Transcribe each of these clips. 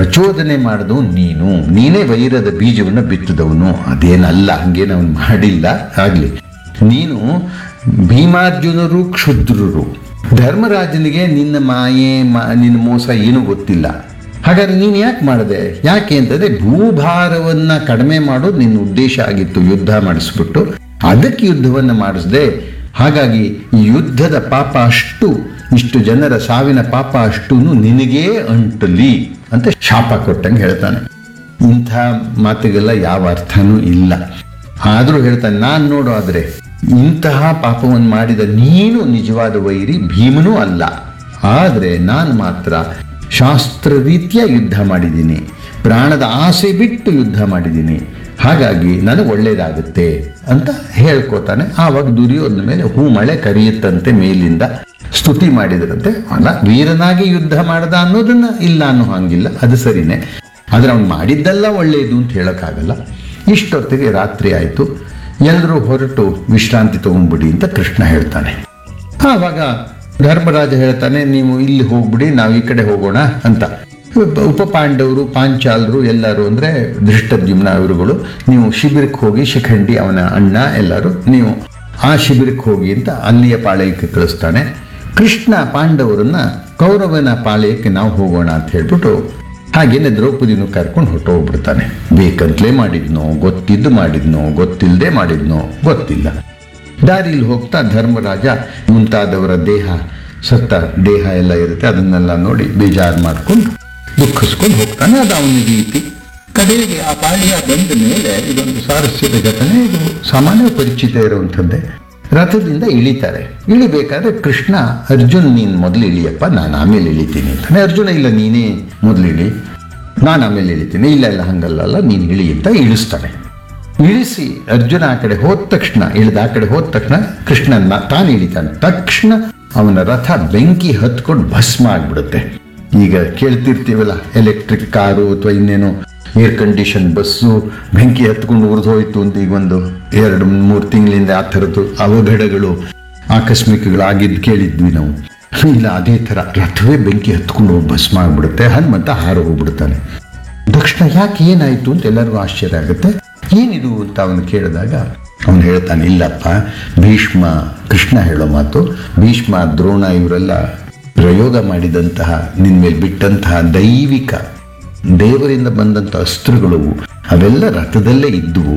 ಪ್ರಚೋದನೆ ಮಾಡಿದವು ನೀನು ನೀನೇ ವೈರದ ಬೀಜವನ್ನು ಬಿತ್ತಿದವನು ಅದೇನಲ್ಲ ಹಂಗೇನು ಅವನು ಮಾಡಿಲ್ಲ ಆಗ್ಲಿ ನೀನು ಭೀಮಾರ್ಜುನರು ಕ್ಷುದ್ರರು ಧರ್ಮರಾಜನಿಗೆ ನಿನ್ನ ಮಾಯೆ ಮಾ ನಿನ್ನ ಮೋಸ ಏನೂ ಗೊತ್ತಿಲ್ಲ ಹಾಗಾದ್ರೆ ನೀನು ಯಾಕೆ ಮಾಡಿದೆ ಯಾಕೆ ಅಂತಂದ್ರೆ ಭೂಭಾರವನ್ನ ಕಡಿಮೆ ಮಾಡೋದು ನಿನ್ನ ಉದ್ದೇಶ ಆಗಿತ್ತು ಯುದ್ಧ ಮಾಡಿಸ್ಬಿಟ್ಟು ಅದಕ್ಕೆ ಯುದ್ಧವನ್ನು ಮಾಡಿಸ್ದೆ ಹಾಗಾಗಿ ಈ ಯುದ್ಧದ ಪಾಪ ಅಷ್ಟು ಇಷ್ಟು ಜನರ ಸಾವಿನ ಪಾಪ ಅಷ್ಟು ನಿನಗೇ ಅಂಟಲಿ ಅಂತ ಶಾಪ ಕೊಟ್ಟಂಗೆ ಹೇಳ್ತಾನೆ ಇಂಥ ಮಾತುಗೆಲ್ಲ ಯಾವ ಅರ್ಥನೂ ಇಲ್ಲ ಆದರೂ ಹೇಳ್ತಾನೆ ನಾನು ನೋಡು ಆದರೆ ಇಂತಹ ಪಾಪವನ್ನು ಮಾಡಿದ ನೀನು ನಿಜವಾದ ವೈರಿ ಭೀಮನೂ ಅಲ್ಲ ಆದರೆ ನಾನು ಮಾತ್ರ ಶಾಸ್ತ್ರ ರೀತಿಯ ಯುದ್ಧ ಮಾಡಿದ್ದೀನಿ ಪ್ರಾಣದ ಆಸೆ ಬಿಟ್ಟು ಯುದ್ಧ ಮಾಡಿದ್ದೀನಿ ಹಾಗಾಗಿ ನನಗೆ ಒಳ್ಳೇದಾಗುತ್ತೆ ಅಂತ ಹೇಳ್ಕೊತಾನೆ ಆವಾಗ ದುರ್ಯೋಧನ ಮೇಲೆ ಹೂ ಮಳೆ ಕರಿಯುತ್ತಂತೆ ಮೇಲಿಂದ ಸ್ತುತಿ ಮಾಡಿದ್ರಂತೆ ಅಲ್ಲ ವೀರನಾಗಿ ಯುದ್ಧ ಮಾಡ್ದ ಅನ್ನೋದನ್ನ ಇಲ್ಲ ಅನ್ನೋ ಹಂಗಿಲ್ಲ ಅದು ಸರಿನೇ ಆದರೆ ಅವ್ನು ಮಾಡಿದ್ದೆಲ್ಲ ಒಳ್ಳೆಯದು ಅಂತ ಹೇಳೋಕ್ಕಾಗಲ್ಲ ಇಷ್ಟೊತ್ತಿಗೆ ರಾತ್ರಿ ಆಯಿತು ಎಲ್ಲರೂ ಹೊರಟು ವಿಶ್ರಾಂತಿ ತಗೊಂಡ್ಬಿಡಿ ಅಂತ ಕೃಷ್ಣ ಹೇಳ್ತಾನೆ ಆವಾಗ ಧರ್ಮರಾಜ ಹೇಳ್ತಾನೆ ನೀವು ಇಲ್ಲಿ ಹೋಗ್ಬಿಡಿ ನಾವು ಈ ಕಡೆ ಹೋಗೋಣ ಅಂತ ಉಪ- ಉಪ ಪಾಂಡವರು ಪಾಂಚಾಲರು ಎಲ್ಲರೂ ಅಂದರೆ ದೃಷ್ಟದ್ಯುಮ್ನ ಅವರುಗಳು ನೀವು ಶಿಬಿರಕ್ಕೆ ಹೋಗಿ ಶಿಖಂಡಿ ಅವನ ಅಣ್ಣ ಎಲ್ಲರೂ ನೀವು ಆ ಶಿಬಿರಕ್ಕೆ ಹೋಗಿ ಅಂತ ಅಲ್ಲಿಯ ಪಾಳ್ಯಕ್ಕೆ ಕಳಿಸ್ತಾನೆ ಕೃಷ್ಣ ಪಾಂಡವರನ್ನ ಕೌರವನ ಪಾಳ್ಯಕ್ಕೆ ನಾವು ಹೋಗೋಣ ಅಂತ ಹೇಳ್ಬಿಟ್ಟು ಹಾಗೇನೆ ದ್ರೌಪದಿನೂ ಕರ್ಕೊಂಡು ಹೊಟ್ಟೋಗ್ಬಿಡ್ತಾನೆ ಬೇಕಂತಲೇ ಮಾಡಿದ್ನೋ ಗೊತ್ತಿದ್ದು ಮಾಡಿದ್ನೋ ಗೊತ್ತಿಲ್ಲದೆ ಮಾಡಿದ್ನೋ ಗೊತ್ತಿಲ್ಲ ದಾರಿಲಿ ಹೋಗ್ತಾ ಧರ್ಮರಾಜ ಮುಂತಾದವರ ದೇಹ ಸತ್ತ ದೇಹ ಎಲ್ಲ ಇರುತ್ತೆ ಅದನ್ನೆಲ್ಲ ನೋಡಿ ಬೇಜಾರು ಮಾಡ್ಕೊಂಡು ದುಃಖಿಸ್ಕೊಂಡು ಹೋಗ್ತಾನೆ ಅದು ಅವನ ರೀತಿ ಕಡೆಗೆ ಆ ಪಾಳ್ಯ ಬಂದ ಮೇಲೆ ಇದೊಂದು ಸ್ವಾರಸ್ಯದ ಘಟನೆ ಇದು ಸಾಮಾನ್ಯ ಪರಿಚಿತ ಇರುವಂಥದ್ದೇ ರಥದಿಂದ ಇಳಿತಾರೆ ಇಳಿಬೇಕಾದ್ರೆ ಕೃಷ್ಣ ಅರ್ಜುನ್ ನೀನು ಮೊದಲು ಇಳಿಯಪ್ಪ ನಾನು ಆಮೇಲೆ ಇಳಿತೀನಿ ಅಂತಾನೆ ಅರ್ಜುನ ಇಲ್ಲ ನೀನೇ ಮೊದಲು ಇಳಿ ನಾನು ಆಮೇಲೆ ಇಳಿತೀನಿ ಇಲ್ಲ ಇಲ್ಲ ಹಂಗಲ್ಲ ನೀನು ಇಳಿ ಅಂತ ಇಳಿಸ್ತಾನೆ ಇಳಿಸಿ ಅರ್ಜುನ ಆ ಕಡೆ ಹೋದ ತಕ್ಷಣ ಇಳಿದ ಆ ಕಡೆ ಹೋದ ತಕ್ಷಣ ಕೃಷ್ಣನ ತಾನು ಇಳಿತಾನೆ ತಕ್ಷಣ ಅವನ ರಥ ಬೆಂಕಿ ಹತ್ಕೊಂಡು ಭಸ್ಮ ಆಗ್ಬಿಡುತ್ತೆ ಈಗ ಕೇಳ್ತಿರ್ತೀವಲ್ಲ ಎಲೆಕ್ಟ್ರಿಕ್ ಕಾರು ಅಥವಾ ಇನ್ನೇನು ಏರ್ ಕಂಡೀಷನ್ ಬಸ್ಸು ಬೆಂಕಿ ಹತ್ಕೊಂಡು ಉರಿದು ಹೋಯ್ತು ಅಂತ ಈಗ ಒಂದು ಎರಡು ಮೂರು ತಿಂಗಳಿಂದ ಆ ಥರದ್ದು ಅವಘಡಗಳು ಆಕಸ್ಮಿಕಗಳಾಗಿದ್ದು ಕೇಳಿದ್ವಿ ನಾವು ಇಲ್ಲ ಅದೇ ಥರ ರಥವೇ ಬೆಂಕಿ ಹತ್ಕೊಂಡು ಹೋಗಿ ಭಸ್ಮ ಆಗ್ಬಿಡುತ್ತೆ ಹನುಮಂತ ಹಾರು ಹೋಗ್ಬಿಡ್ತಾನೆ ದಕ್ಷಿಣ ಯಾಕೆ ಏನಾಯ್ತು ಅಂತ ಎಲ್ಲರಿಗೂ ಆಶ್ಚರ್ಯ ಆಗುತ್ತೆ ಏನಿದು ಅಂತ ಅವನು ಕೇಳಿದಾಗ ಅವನು ಹೇಳ್ತಾನೆ ಇಲ್ಲಪ್ಪ ಭೀಷ್ಮ ಕೃಷ್ಣ ಹೇಳೋ ಮಾತು ಭೀಷ್ಮ ದ್ರೋಣ ಇವರೆಲ್ಲ ಪ್ರಯೋಗ ಮಾಡಿದಂತಹ ನಿನ್ನ ಮೇಲೆ ಬಿಟ್ಟಂತಹ ದೈವಿಕ ದೇವರಿಂದ ಬಂದಂಥ ಅಸ್ತ್ರಗಳು ಅವೆಲ್ಲ ರಥದಲ್ಲೇ ಇದ್ವು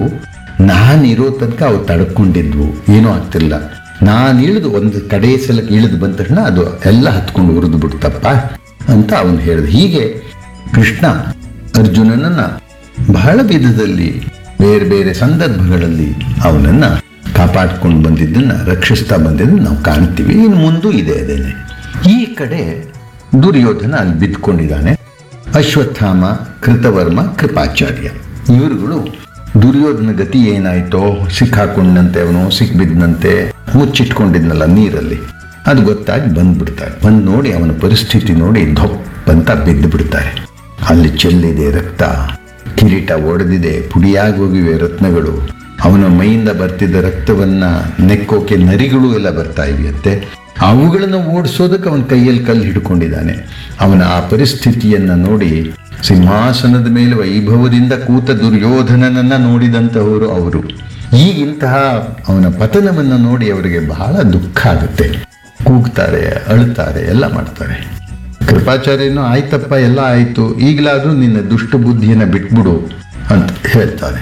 ನಾನಿರೋ ತನಕ ಅವು ತಡ್ಕೊಂಡಿದ್ವು ಏನೂ ಆಗ್ತಿಲ್ಲ ನಾನು ಇಳಿದು ಒಂದು ಕಡೆ ಸಲಕ್ಕೆ ಇಳಿದು ಬಂದ ತಕ್ಷಣ ಅದು ಎಲ್ಲ ಹತ್ಕೊಂಡು ಉರಿದು ಬಿಡ್ತಪ್ಪ ಅಂತ ಅವನು ಹೇಳಿದ ಹೀಗೆ ಕೃಷ್ಣ ಅರ್ಜುನನನ್ನ ಬಹಳ ವಿಧದಲ್ಲಿ ಬೇರೆ ಬೇರೆ ಸಂದರ್ಭಗಳಲ್ಲಿ ಅವನನ್ನ ಕಾಪಾಡ್ಕೊಂಡು ಬಂದಿದ್ದನ್ನ ರಕ್ಷಿಸ್ತಾ ಬಂದಿದ್ದನ್ನ ನಾವು ಕಾಣ್ತೀವಿ ಇನ್ನು ಮುಂದೂ ಇದೆ ಅದೇನೆ ಈ ಕಡೆ ದುರ್ಯೋಧನ ಅಲ್ಲಿ ಬಿದ್ಕೊಂಡಿದ್ದಾನೆ ಅಶ್ವತ್ಥಾಮ ಕೃತವರ್ಮ ಕೃಪಾಚಾರ್ಯ ಇವರುಗಳು ದುರ್ಯೋಧನ ಗತಿ ಏನಾಯ್ತೋ ಸಿಕ್ಕಾಕೊಂಡಂತೆ ಅವನು ಸಿಕ್ಬಿದ್ದಂತೆ ಮುಚ್ಚಿಟ್ಕೊಂಡಿದ್ನಲ್ಲ ನೀರಲ್ಲಿ ಅದು ಗೊತ್ತಾಗಿ ಬಂದ್ಬಿಡ್ತಾರೆ ಬಂದು ನೋಡಿ ಅವನ ಪರಿಸ್ಥಿತಿ ನೋಡಿ ಧೊಪ್ ಅಂತ ಬಿದ್ದು ಬಿಡ್ತಾರೆ ಅಲ್ಲಿ ಚೆಲ್ಲಿದೆ ರಕ್ತ ಕಿರೀಟ ಒಡೆದಿದೆ ಪುಡಿಯಾಗಿ ಹೋಗಿವೆ ರತ್ನಗಳು ಅವನ ಮೈಯಿಂದ ಬರ್ತಿದ್ದ ರಕ್ತವನ್ನ ನೆಕ್ಕೋಕೆ ನರಿಗಳು ಎಲ್ಲ ಬರ್ತಾ ಇವೆಯಂತೆ ಅವುಗಳನ್ನು ಓಡಿಸೋದಕ್ಕೆ ಅವನ ಕೈಯಲ್ಲಿ ಕಲ್ಲು ಹಿಡ್ಕೊಂಡಿದ್ದಾನೆ ಅವನ ಆ ಪರಿಸ್ಥಿತಿಯನ್ನ ನೋಡಿ ಸಿಂಹಾಸನದ ಮೇಲೆ ವೈಭವದಿಂದ ಕೂತ ದುರ್ಯೋಧನನನ್ನ ನೋಡಿದಂತಹವರು ಅವರು ಈಗಿಂತಹ ಅವನ ಪತನವನ್ನು ನೋಡಿ ಅವರಿಗೆ ಬಹಳ ದುಃಖ ಆಗುತ್ತೆ ಕೂಗ್ತಾರೆ ಅಳ್ತಾರೆ ಎಲ್ಲ ಮಾಡ್ತಾರೆ ಕೃಪಾಚಾರ್ಯನು ಆಯ್ತಪ್ಪ ಎಲ್ಲ ಆಯ್ತು ಈಗಲಾದ್ರೂ ನಿನ್ನ ದುಷ್ಟ ಬುದ್ಧಿಯನ್ನ ಬಿಟ್ಬಿಡು ಅಂತ ಹೇಳ್ತಾನೆ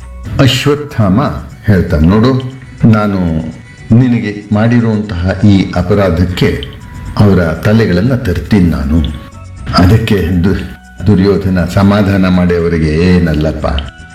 ಅಶ್ವತ್ಥಾಮ ಹೇಳ್ತಾನೆ ನೋಡು ನಾನು ನಿನಗೆ ಮಾಡಿರುವಂತಹ ಈ ಅಪರಾಧಕ್ಕೆ ಅವರ ತಲೆಗಳನ್ನು ತರ್ತೀನಿ ನಾನು ಅದಕ್ಕೆ ದು ದುರ್ಯೋಧನ ಸಮಾಧಾನ ಮಾಡಿ ಅವರಿಗೆ ಏನಲ್ಲಪ್ಪ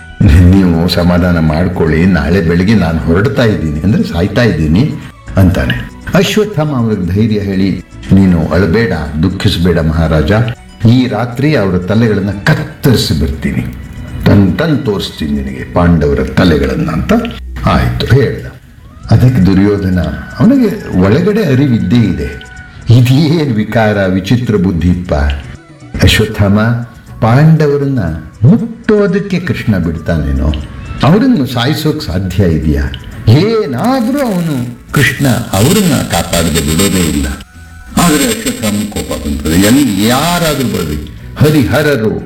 ನೀವು ಸಮಾಧಾನ ಮಾಡ್ಕೊಳ್ಳಿ ನಾಳೆ ಬೆಳಿಗ್ಗೆ ನಾನು ಹೊರಡ್ತಾ ಇದ್ದೀನಿ ಅಂದರೆ ಸಾಯ್ತಾ ಇದ್ದೀನಿ ಅಂತಾನೆ ಅಶ್ವತ್ಥಾಮ ಅವ್ರಿಗೆ ಧೈರ್ಯ ಹೇಳಿ ನೀನು ಅಳಬೇಡ ದುಃಖಿಸಬೇಡ ಮಹಾರಾಜ ಈ ರಾತ್ರಿ ಅವರ ತಲೆಗಳನ್ನು ಕತ್ತರಿಸಿ ಬರ್ತೀನಿ ತನ್ ತನ್ ತೋರಿಸ್ತೀನಿ ನಿನಗೆ ಪಾಂಡವರ ತಲೆಗಳನ್ನು ಅಂತ ಆಯ್ತು ಹೇಳ್ದ ಅದಕ್ಕೆ ದುರ್ಯೋಧನ ಅವನಿಗೆ ಒಳಗಡೆ ಅರಿವಿದ್ದೇ ಇದೆ ಇದೇನು ವಿಕಾರ ವಿಚಿತ್ರ ಬುದ್ಧಿಪ್ಪ ಅಶ್ವತ್ಥಾಮ ಪಾಂಡವರನ್ನ ಮುಟ್ಟೋದಕ್ಕೆ ಕೃಷ್ಣ ಬಿಡ್ತಾನೇನೋ ಅವರನ್ನು ಸಾಯಿಸೋಕೆ ಸಾಧ್ಯ ಇದೆಯಾ ಏನಾದರೂ ಅವನು ಕೃಷ್ಣ ಅವರನ್ನ ಕಾಪಾಡದೆ ಬಿಡೋದೇ ಇಲ್ಲ ಆದರೆ ಅಶ್ವತ್ಥಾಮ ಕೋಪ ಬಂತದೆ ಎಲ್ಲಿ ಯಾರಾದರೂ ಬರ್ರಿ ಹರಿಹರರು